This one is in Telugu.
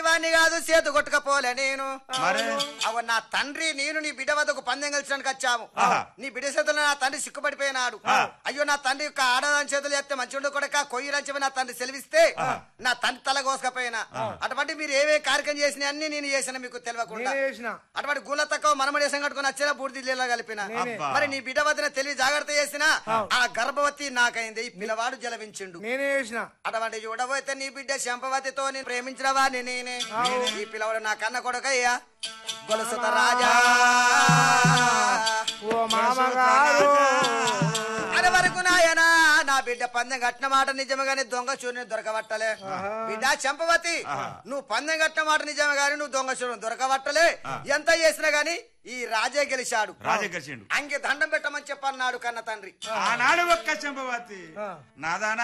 వాణ్ణి కాదు చేతు కొట్టుకపోలే నేను మరే అవ నా తండ్రి నేను నీ బిడ్డ వద్దకు పందెం కలిసడానికి వచ్చాము ఆహా. నీ బిడ్డ చేతుల్లో నా తండ్రి సిక్కుపడిపోయినాడు ఆ. అయ్యో నా తండ్రి యొక్క ఆడదాని చేతులు ఎత్తే మంచి కొడక కొయ్యి రంచమని నా తండ్రి సెలవిస్తే నా తండ్రి తల కోసకపోయినా అటువంటి మీరు ఏవే కార్యక్రమం చేసిన అన్ని నేను చేసిన మీకు తెలియకుండా నేనే చేసిన అటువంటి గుళ్ళ తక్కువ మనమడేసం కట్టుకుని వచ్చినా బూడిది నీళ్ళ కలిపిన అబ్బా. మరి నీ బిడ్డ వదిన తెలివి జాగ్రత్త చేసిన ఆ గర్భవతి నాకైంది ఈ పిల్లవాడు జలవించిండు నేనే చేసిన అటువంటి చూడబోతే నీ బిడ్డ శంపవతితో నేను ప్రేమించిన వాడిని నేనే ఈ పిల్లవాడు నా కన్న కొడుకయ్యా గొలుసుత రాజా ఓ మామగారు అది వరకు నాయనా నా బిడ్డ పందెం కట్టిన మాట నిజమే గాని దొంగ చూరిని దొరకబట్టలే బిడ్డ చంపవతి నువ్వు పందెం కట్టిన మాట నిజమే గాని నువ్వు దొంగ చూరిని దొరకబట్టలే ఎంత చేసినా గాని ఈ రాజే గెలిచాడు రాజే గెలిచిండు అంగి దండం పెట్టమని చెప్పన్నాడు కన్న తండ్రి ఆనాడు ఒక్క చంపవతి ఆ. నాదాన